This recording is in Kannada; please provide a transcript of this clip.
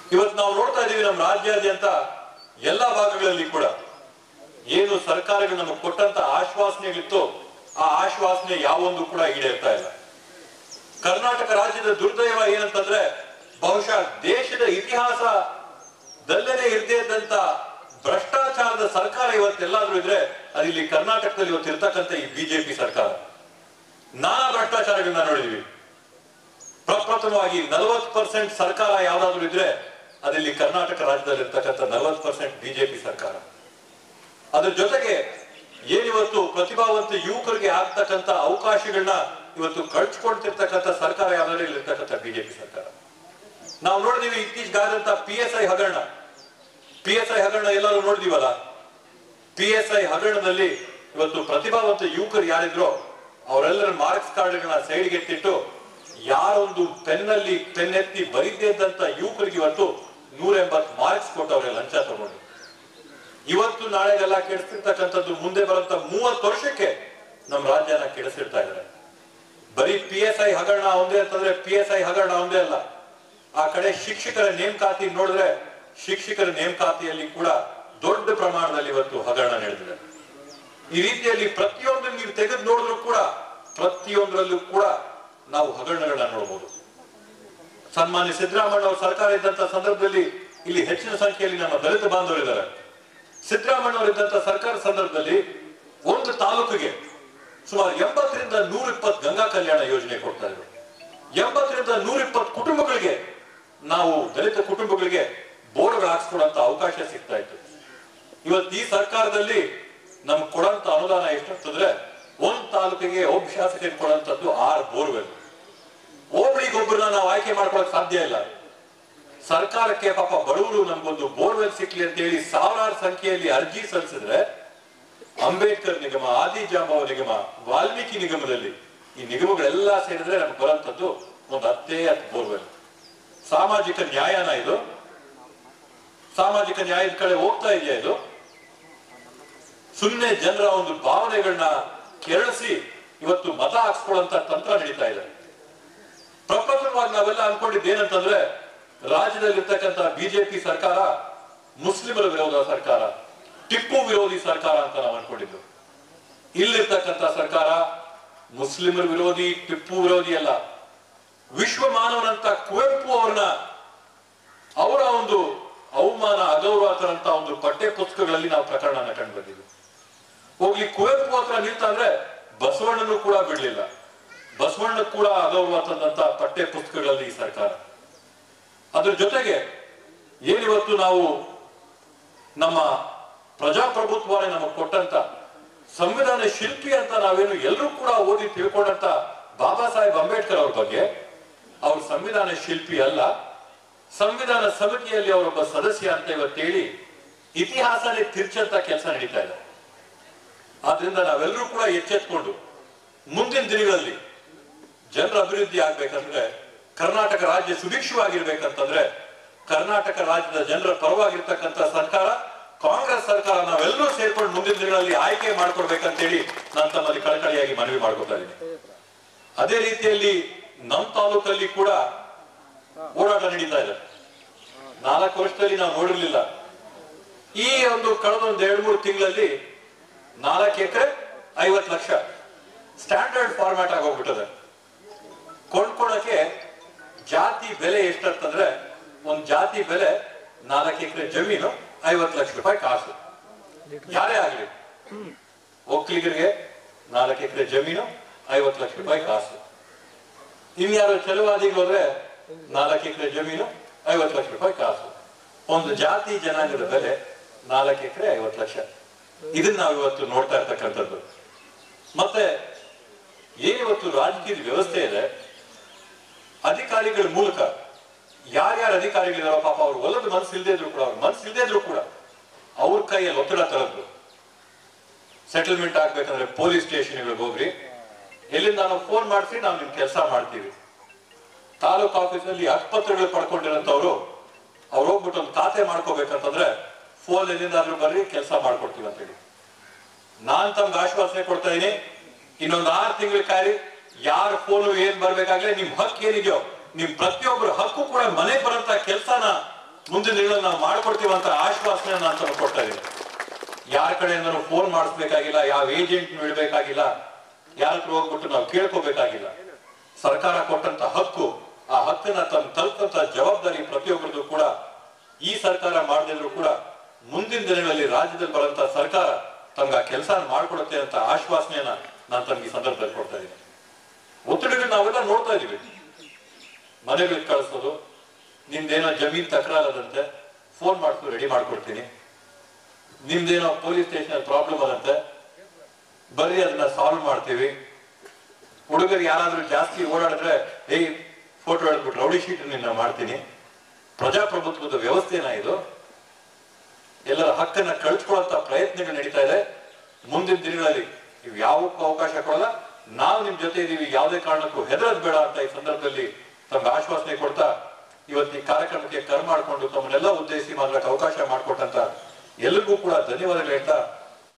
ಇವತ್ತು ನಾವು ನೋಡ್ತಾ ಇದೀವಿ ನಮ್ಮ ರಾಜ್ಯಾದ್ಯಂತ ಎಲ್ಲಾ ಭಾಗಗಳಲ್ಲಿ ಕೂಡ ಏನು ಸರ್ಕಾರಗಳು ನಮಗೆ ಕೊಟ್ಟಂತ ಆಶ್ವಾಸನೆಗಳಿತ್ತು ಆ ಆಶ್ವಾಸನೆ ಯಾವೊಂದು ಕೂಡ ಈಡೇರ್ತಾ ಇಲ್ಲ ಕರ್ನಾಟಕ ರಾಜ್ಯದ ದುರ್ದೈವ ಏನಂತಂದ್ರೆ ಬಹುಶಃ ದೇಶದ ಇತಿಹಾಸದಲ್ಲೇನೆ ಇರದೇ ಇದ್ದಂತ ಭ್ರಷ್ಟಾಚಾರದ ಸರ್ಕಾರ ಇವತ್ತೆಲ್ಲಾದ್ರೂ ಇದ್ರೆ ಅದು ಇಲ್ಲಿ ಕರ್ನಾಟಕದಲ್ಲಿ ಇವತ್ತು ಇರ್ತಕ್ಕಂಥ ಈ ಬಿಜೆಪಿ ಸರ್ಕಾರ ನಾನಾ ಭ್ರಷ್ಟಾಚಾರಗಳನ್ನ ನೋಡಿದ್ವಿ ಪ್ರಪ್ರಥಮವಾಗಿ ನಲವತ್ತು ಪರ್ಸೆಂಟ್ ಸರ್ಕಾರ ಯಾವ್ದಾದ್ರು ಇದ್ರೆ ಅದಿಲ್ಲಿ ಕರ್ನಾಟಕ ರಾಜ್ಯದಲ್ಲಿ ಇರ್ತಕ್ಕಂಥ ನಲವತ್ತು ಪರ್ಸೆಂಟ್ ಬಿಜೆಪಿ ಸರ್ಕಾರ ಅದ್ರ ಜೊತೆಗೆ ಏನಿವತ್ತು ಪ್ರತಿಭಾವಂತ ಯುವಕರಿಗೆ ಆಗ್ತಕ್ಕಂಥ ಅವಕಾಶಗಳನ್ನ ಇವತ್ತು ಕಳ್ಸಿಕೊಡ್ತಿರ್ತಕ್ಕಂಥ ಸರ್ಕಾರ ಯಾವ್ದಾದ್ರು ಇಲ್ಲಿರ್ತಕ್ಕಂಥ ಬಿಜೆಪಿ ಸರ್ಕಾರ ನಾವು ನೋಡಿದೀವಿ ಇತ್ತೀಚೆಗಾದಂತ ಪಿ ಎಸ್ ಐ ಹಗರಣ ಪಿ ಎಸ್ ಐ ಹಗರಣ ಎಲ್ಲರೂ ನೋಡಿದೀವಲ್ಲ ಪಿ ಎಸ್ ಐ ಹಗರಣದಲ್ಲಿ ಇವತ್ತು ಪ್ರತಿಭಾವಂತ ಯುವಕರು ಯಾರಿದ್ರೋ ಅವರೆಲ್ಲರ ಮಾರ್ಕ್ಸ್ ಕಾರ್ಡ್ಗಳನ್ನ ಸೈಡ್ಗೆ ಎತ್ತಿಟ್ಟು ಯಾರೊಂದು ಪೆನ್ನಲ್ಲಿ ಪೆನ್ ಎತ್ತಿ ಬರಿದೇ ಇದ್ದಂತ ಯುವಕರಿಗೆ ಇವತ್ತು ನೂರ ಎಂಬತ್ತು ಮಾರ್ಕ್ಸ್ ಕೊಟ್ಟವ್ರೆ ಲಂಚ ತಗೊಂಡು ಇವತ್ತು ನಾಳೆಗೆಲ್ಲ ಕೆಡಿಸ್ತಿರ್ತಕ್ಕಂಥದ್ದು ಮುಂದೆ ಬರುವಂತ ಮೂವತ್ತು ವರ್ಷಕ್ಕೆ ನಮ್ಮ ರಾಜ್ಯನ ಕೆಡಿಸಿರ್ತಾ ಇದ್ದಾರೆ ಬರೀ ಪಿ ಎಸ್ ಐ ಹಗರಣ ಒಂದೇ ಅಂತಂದ್ರೆ ಪಿ ಎಸ್ ಐ ಹಗರಣ ಒಂದೇ ಅಲ್ಲ ಆ ಕಡೆ ಶಿಕ್ಷಕರ ನೇಮಕಾತಿ ನೋಡಿದ್ರೆ ಶಿಕ್ಷಕರ ನೇಮಕಾತಿಯಲ್ಲಿ ಕೂಡ ದೊಡ್ಡ ಪ್ರಮಾಣದಲ್ಲಿ ಇವತ್ತು ಹಗರಣ ನಡೆದಿದೆ ಈ ರೀತಿಯಲ್ಲಿ ಪ್ರತಿಯೊಂದು ನೀವು ತೆಗೆದು ನೋಡಿದ್ರು ಕೂಡ ಪ್ರತಿಯೊಂದರಲ್ಲೂ ಕೂಡ ನಾವು ಹಗರಣಗಳನ್ನ ನೋಡಬಹುದು ಸನ್ಮಾನ್ಯ ಸಿದ್ದರಾಮಯ್ಯ ಅವ್ರ ಸರ್ಕಾರ ಇದ್ದಂತ ಸಂದರ್ಭದಲ್ಲಿ ಇಲ್ಲಿ ಹೆಚ್ಚಿನ ಸಂಖ್ಯೆಯಲ್ಲಿ ನಮ್ಮ ದಲಿತ ಬಾಂಧವರಿದ್ದಾರೆ ಸಿದ್ದರಾಮಯ್ಯ ಅವರು ಇದ್ದಂತ ಸರ್ಕಾರ ಸಂದರ್ಭದಲ್ಲಿ ಒಂದು ತಾಲೂಕಿಗೆ ಸುಮಾರು ಎಂಬತ್ತರಿಂದ ನೂರ ಇಪ್ಪತ್ತು ಗಂಗಾ ಕಲ್ಯಾಣ ಯೋಜನೆ ಕೊಡ್ತಾ ಇದ್ರು ಎಂಬತ್ತರಿಂದ ನೂರ ಇಪ್ಪತ್ತು ಕುಟುಂಬಗಳಿಗೆ ನಾವು ದಲಿತ ಕುಟುಂಬಗಳಿಗೆ ಬೋರ್ಡ್ಗಳು ಹಾಕ್ಸ್ಕೊಡಂತ ಅವಕಾಶ ಸಿಗ್ತಾ ಇತ್ತು ಇವತ್ತು ಈ ಸರ್ಕಾರದಲ್ಲಿ ನಮ್ಗೆ ಕೊಡಂತ ಅನುದಾನ ಎಷ್ಟು ಅಂತಂದ್ರೆ ಒಂದ್ ತಾಲೂಕಿಗೆ ಒಬ್ಬ ಶಾಸಕರಿಗೆ ಕೊಡಂತದ್ದು ಆರು ಬೋರ್ವೆಲ್ ಹೋಬಳಿಗೊಬ್ಬರನ್ನ ನಾವು ಆಯ್ಕೆ ಮಾಡ್ಕೊಳಕ್ ಸಾಧ್ಯ ಇಲ್ಲ ಸರ್ಕಾರಕ್ಕೆ ಪಾಪ ಬಡವರು ನಮ್ಗೊಂದು ಬೋರ್ವೆಲ್ ಸಿಕ್ಲಿ ಅಂತ ಹೇಳಿ ಸಾವಿರಾರು ಸಂಖ್ಯೆಯಲ್ಲಿ ಅರ್ಜಿ ಸಲ್ಲಿಸಿದ್ರೆ ಅಂಬೇಡ್ಕರ್ ನಿಗಮ ಆದಿಜಾಂಬವ ನಿಗಮ ವಾಲ್ಮೀಕಿ ನಿಗಮದಲ್ಲಿ ಈ ನಿಗಮಗಳೆಲ್ಲ ಸೇರಿದ್ರೆ ನಮ್ಗೆ ಬರೋಂಥದ್ದು ಒಂದು ಹತ್ತೇ ಹತ್ತು ಬೋರ್ವೆಲ್ ಸಾಮಾಜಿಕ ನ್ಯಾಯನ ಇದು ಸಾಮಾಜಿಕ ನ್ಯಾಯದ ಕಡೆ ಹೋಗ್ತಾ ಇದೆಯಾ ಇದು ಸುಮ್ಮನೆ ಜನರ ಒಂದು ಭಾವನೆಗಳನ್ನ ಕೆರಳಿಸಿ ಇವತ್ತು ಮತ ಹಾಕ್ಸ್ಕೊಳ್ಳುವಂತ ತಂತ್ರ ನಡೀತಾ ಇದೆ ಪ್ರಪ್ರಥಮವಾಗಿ ನಾವೆಲ್ಲ ಅನ್ಕೊಂಡಿದ್ದು ಏನಂತಂದ್ರೆ ರಾಜ್ಯದಲ್ಲಿರ್ತಕ್ಕಂಥ ಬಿಜೆಪಿ ಸರ್ಕಾರ ಮುಸ್ಲಿಮರ ವಿರೋಧ ಸರ್ಕಾರ ಟಿಪ್ಪು ವಿರೋಧಿ ಸರ್ಕಾರ ಅಂತ ನಾವು ಅನ್ಕೊಂಡಿದ್ದು ಇಲ್ಲಿರ್ತಕ್ಕಂಥ ಸರ್ಕಾರ ಮುಸ್ಲಿಮರ ವಿರೋಧಿ ಟಿಪ್ಪು ವಿರೋಧಿ ಅಲ್ಲ ವಿಶ್ವ ಮಾನವನಂತ ಕುವೆಂಪು ಅವ್ರನ್ನ ಅವರ ಒಂದು ಅವಮಾನ ಅಗೌರವ ತರಂತ ಒಂದು ಪಠ್ಯ ಪುಸ್ತಕಗಳಲ್ಲಿ ನಾವು ಪ್ರಕರಣನ ಕಂಡು ಬಂದಿದ್ವಿ ಹೋಗ್ಲಿ ಕುವೆಂಪು ಹತ್ರ ನಿಲ್ತಾ ಅಂದ್ರೆ ಬಸವಣ್ಣನು ಕೂಡ ಬಿಡ್ಲಿಲ್ಲ ಬಸವಣ್ಣ ಕೂಡ ಅಗೌರವ ತಂದಂತ ಪಠ್ಯ ಪುಸ್ತಕಗಳಲ್ಲಿ ಈ ಸರ್ಕಾರ ಅದ್ರ ಜೊತೆಗೆ ಏನಿವತ್ತು ನಾವು ನಮ್ಮ ಪ್ರಜಾಪ್ರಭುತ್ವನೇ ನಮಗೆ ಕೊಟ್ಟಂತ ಸಂವಿಧಾನ ಶಿಲ್ಪಿ ಅಂತ ನಾವೇನು ಎಲ್ಲರೂ ಕೂಡ ಓದಿ ತಿಳ್ಕೊಂಡಂತ ಬಾಬಾ ಸಾಹೇಬ್ ಅಂಬೇಡ್ಕರ್ ಅವ್ರ ಬಗ್ಗೆ ಅವ್ರ ಸಂವಿಧಾನ ಶಿಲ್ಪಿ ಅಲ್ಲ ಸಂವಿಧಾನ ಸಮಿತಿಯಲ್ಲಿ ಅವರೊಬ್ಬ ಸದಸ್ಯ ಅಂತ ಇವತ್ತು ಹೇಳಿ ಇತಿಹಾಸನೇ ತಿರ್ಚಂತ ಕೆಲಸ ನಡೀತಾ ಇದೆ ಆದ್ರಿಂದ ನಾವೆಲ್ಲರೂ ಕೂಡ ಎಚ್ಚೆತ್ಕೊಂಡು ಮುಂದಿನ ದಿನಗಳಲ್ಲಿ ಜನರ ಅಭಿವೃದ್ಧಿ ಆಗ್ಬೇಕಂದ್ರೆ ಕರ್ನಾಟಕ ರಾಜ್ಯ ಸುಭಿಕ್ಷವಾಗಿರ್ಬೇಕಂತಂದ್ರೆ ಕರ್ನಾಟಕ ರಾಜ್ಯದ ಜನರ ಪರವಾಗಿರ್ತಕ್ಕಂಥ ಸರ್ಕಾರ ಕಾಂಗ್ರೆಸ್ ಸರ್ಕಾರ ನಾವೆಲ್ಲರೂ ಸೇರ್ಕೊಂಡು ಮುಂದಿನ ದಿನಗಳಲ್ಲಿ ಆಯ್ಕೆ ಮಾಡ್ಕೊಡ್ಬೇಕಂತೇಳಿ ನಾನು ತಮ್ಮಲ್ಲಿ ಕಳಕಳಿಯಾಗಿ ಮನವಿ ಮಾಡ್ಕೊತಾ ಇದ್ದೀನಿ ಅದೇ ರೀತಿಯಲ್ಲಿ ನಮ್ಮ ತಾಲೂಕಲ್ಲಿ ಕೂಡ ಓಡಾಟ ನಡೀತಾ ಇದೆ ನಾಲ್ಕು ವರ್ಷದಲ್ಲಿ ನಾವು ನೋಡಿರ್ಲಿಲ್ಲ ಈ ಒಂದು ಕಳೆದ ಒಂದು ಎರಡು ಮೂರು ತಿಂಗಳಲ್ಲಿ ನಾಲ್ಕು ಎಕರೆ ಐವತ್ತು ಲಕ್ಷ ಸ್ಟ್ಯಾಂಡರ್ಡ್ ಫಾರ್ಮ್ಯಾಟ್ ಆಗಿ ಹೋಗ್ಬಿಟ್ಟದೆ ಕೊಂಡ್ಕೊಳಕ್ಕೆ ಜಾತಿ ಬೆಲೆ ಎಷ್ಟಂತಂದ್ರೆ ಒಂದ್ ಜಾತಿ ಬೆಲೆ ನಾಲ್ಕು ಎಕರೆ ಜಮೀನು ಐವತ್ತು ಲಕ್ಷ ರೂಪಾಯಿ ಕಾಸು ಯಾರೇ ಆಗ್ಲಿ ಒಕ್ಕಲಿಗರಿಗೆ ನಾಲ್ಕು ಎಕರೆ ಜಮೀನು ಐವತ್ತು ಲಕ್ಷ ರೂಪಾಯಿ ಕಾಸು ಇನ್ಯಾರು ಚೆಲುವಾದಿಗಳು ಹೋದ್ರೆ ನಾಲ್ಕು ಎಕರೆ ಜಮೀನು ಐವತ್ತು ಲಕ್ಷ ರೂಪಾಯಿ ಕಾಸು ಒಂದು ಜಾತಿ ಜನಾಂಗದ ಬೆಲೆ ನಾಲ್ಕು ಎಕರೆ ಐವತ್ತು ಲಕ್ಷ ಇದನ್ನ ನಾವು ಇವತ್ತು ನೋಡ್ತಾ ಇರ್ತಕ್ಕಂಥದ್ದು ಮತ್ತೆ ಏನಿವತ್ತು ರಾಜಕೀಯದ ವ್ಯವಸ್ಥೆ ಇದೆ ಅಧಿಕಾರಿಗಳ ಮೂಲಕ ಯಾರ್ಯಾರ ಅಧಿಕಾರಿಗಳಿದಾರೋ ಪಾಪ ಅವ್ರು ಒಲ್ಲದ ಮನಸ್ಸು ಇಲ್ಲದೆ ಇದ್ರು ಕೂಡ ಅವ್ರ ಮನಸ್ಸು ಇಲ್ಲದೆ ಇದ್ರು ಕೂಡ ಅವ್ರ ಕೈಯಲ್ಲಿ ಒತ್ತಡ ತರದ್ದು ಸೆಟಲ್ಮೆಂಟ್ ಆಗ್ಬೇಕಂದ್ರೆ ಪೊಲೀಸ್ ಸ್ಟೇಷನ್ಗಳಿಗೆ ಹೋಗ್ರಿ ಎಲ್ಲಿಂದ ನಾವು ಫೋನ್ ಮಾಡಿಸಿ ನಾವು ನಿಮ್ ಕೆಲಸ ಮಾಡ್ತೀವಿ ತಾಲೂಕ್ ಆಫೀಸಲ್ಲಿ ಆಸ್ಪತ್ರೆಗಳು ಪಡ್ಕೊಂಡಿರೋಂಥವ್ರು ಅವ್ರು ಹೋಗ್ಬಿಟ್ಟು ಒಂದು ಖಾತೆ ಮಾಡ್ಕೋಬೇಕಂತಂದ್ರೆ ಫೋನ್ ಎಲ್ಲಿಂದಾದ್ರೂ ಬರ್ರಿ ಕೆಲಸ ಮಾಡ್ಕೊಡ್ತೀವಿ ಅಂತ ಹೇಳಿ ನಾನ್ ತಮ್ಗೆ ಆಶ್ವಾಸನೆ ಕೊಡ್ತಾ ಇದೀನಿ ಇನ್ನೊಂದು ಆರು ತಿಂಗಳ ಕಾರಿ ಯಾರ ಫೋನು ಏನ್ ಬರ್ಬೇಕಾಗ್ಲೇ ನಿಮ್ ಹಕ್ಕು ಏನಿದೆಯೋ ನಿಮ್ ಪ್ರತಿಯೊಬ್ಬರ ಹಕ್ಕು ಕೂಡ ಮನೆಗೆ ಬರಂತ ಕೆಲಸನ ಮುಂದಿನ ದಿನಗಳಲ್ಲಿ ನಾವು ಮಾಡ್ಕೊಡ್ತೀವಿ ಅಂತ ಆಶ್ವಾಸನೆ ನಾನು ತಮಗೆ ಕೊಡ್ತಾ ಇದ್ದೀನಿ ಯಾರ ಕಡೆಯಿಂದನೂ ಫೋನ್ ಮಾಡಿಸ್ಬೇಕಾಗಿಲ್ಲ ಯಾವ ಏಜೆಂಟ್ ಇಡಬೇಕಾಗಿಲ್ಲ ಯಾರ ಹತ್ರ ಹೋಗ್ಬಿಟ್ಟು ನಾವು ಕೇಳ್ಕೋಬೇಕಾಗಿಲ್ಲ ಸರ್ಕಾರ ಕೊಟ್ಟಂತ ಹಕ್ಕು ಆ ಹಕ್ಕನ್ನ ತಮ್ಮ ತಲುಪಂತ ಜವಾಬ್ದಾರಿ ಪ್ರತಿಯೊಬ್ಬರದ್ದು ಕೂಡ ಈ ಸರ್ಕಾರ ಮಾಡದಿದ್ರು ಕೂಡ ಮುಂದಿನ ದಿನಗಳಲ್ಲಿ ರಾಜ್ಯದಲ್ಲಿ ಬರುವಂತ ಸರ್ಕಾರ ತಮ್ಗೆ ಆ ಕೆಲಸ ಮಾಡ್ಕೊಡುತ್ತೆ ಅಂತ ಆಶ್ವಾಸನೆಯನ್ನ ನಾನು ತಮ್ಗೆ ಈ ಸಂದರ್ಭದಲ್ಲಿ ಕೊಡ್ತಾ ಇದ್ದೀನಿ ಒತ್ತಡಗಳು ನಾವೆಲ್ಲ ನೋಡ್ತಾ ಇದೀವಿ ಮನೆಗಳಿಗೆ ಕಳಿಸೋದು ನಿಮ್ದೇನೋ ಜಮೀನ್ ತಕರಾರದಂತೆ ಫೋನ್ ಮಾಡ್ಕೊಂಡು ರೆಡಿ ಮಾಡ್ಕೊಡ್ತೀನಿ ನಿಮ್ದೇನೋ ಪೊಲೀಸ್ ಸ್ಟೇಷನ್ ಪ್ರಾಬ್ಲಮ್ ಅದಂತೆ ಬರ್ರಿ ಅದನ್ನ ಸಾಲ್ವ್ ಮಾಡ್ತೀವಿ ಹುಡುಗರು ಯಾರಾದ್ರೂ ಜಾಸ್ತಿ ಓಡಾಡಿದ್ರೆ ಏಯ್ ಫೋಟೋ ಹಿಡಿದ್ಬಿಟ್ಟು ರೌಡಿ ಶೀಟ್ ನಿನ್ನ ಮಾಡ್ತೀನಿ ಪ್ರಜಾಪ್ರಭುತ್ವದ ವ್ಯವಸ್ಥೆನ ಇದು ಎಲ್ಲರ ಹಕ್ಕನ್ನ ಕಳ್ಸ್ಕೊಳ್ಳುವಂತ ಪ್ರಯತ್ನಗಳು ನಡೀತಾ ಇದೆ ಮುಂದಿನ ದಿನಗಳಲ್ಲಿ ನೀವು ಯಾವಕ್ಕೂ ಅವಕಾಶ ಕೊಡಲ್ಲ ನಾವು ನಿಮ್ ಜೊತೆ ಇದೀವಿ ಯಾವುದೇ ಕಾರಣಕ್ಕೂ ಹೆದರದ್ ಬೇಡ ಅಂತ ಈ ಸಂದರ್ಭದಲ್ಲಿ ತಮ್ಗೆ ಆಶ್ವಾಸನೆ ಕೊಡ್ತಾ ಇವತ್ತು ಈ ಕಾರ್ಯಕ್ರಮಕ್ಕೆ ಕರ್ ಮಾಡಿಕೊಂಡು ತಮ್ಮನ್ನೆಲ್ಲ ಉದ್ದೇಶಿಸಿ ಮಾತಾಡಕ್ಕೆ ಅವಕಾಶ ಮಾಡಿಕೊಟ್ಟಂತ ಎಲ್ರಿಗೂ ಕೂಡ ಧನ್ಯವಾದಗಳು ಹೇಳ್ತಾ